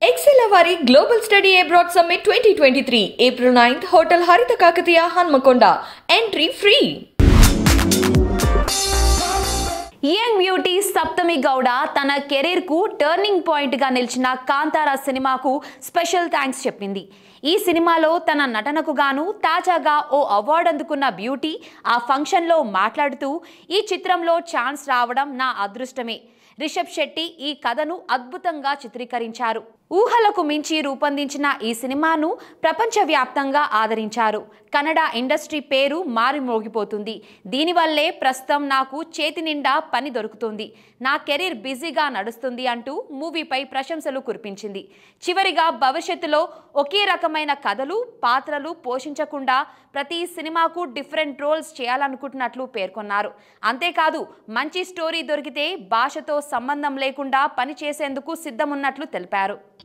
XL వారి global study abroad summit twenty twenty three April ninth hotel Haritha Kakatiya Hanmakonda entry free young beauty Saptami Gowda తన కెరీర్కు turning పాయింట్గా నిలిచిన కాంతారా సినిమాకు స్పెషల్ థ్యాంక్స్ చెప్పింది ఈ సినిమాలో తన నటనకు గాను తాజాగా ఓ అవార్డు అందుకున్న బ్యూటీ ఆ ఫంక్షన్లో మాట్లాడుతూ ఈ చిత్రంలో ఛాన్స్ రావడం నా అదృష్టమే రిషబ్ శెట్టి ఈ కథను అద్భుతంగా చిత్రీకరించారు ఊహలకు మించి రూపొందించిన ఈ సినిమాను ప్రపంచవ్యాప్తంగా ఆదరించారు కన్నడ ఇండస్ట్రీ పేరు మారి మోగిపోతుంది దీనివల్లే ప్రస్తుతం నాకు చేతి నిండా పని దొరుకుతుంది నా కెరీర్ బిజీగా నడుస్తుంది అంటూ మూవీపై ప్రశంసలు కురిపించింది చివరిగా భవిష్యత్తులో ఒకే రకమైన కథలు పాత్రలు పోషించకుండా ప్రతి సినిమాకు డిఫరెంట్ రోల్స్ చేయాలనుకుంటున్నట్లు పేర్కొన్నారు అంతేకాదు మంచి స్టోరీ దొరికితే భాషతో సంబంధం లేకుండా పని చేసేందుకు సిద్ధమున్నట్లు తెలిపారు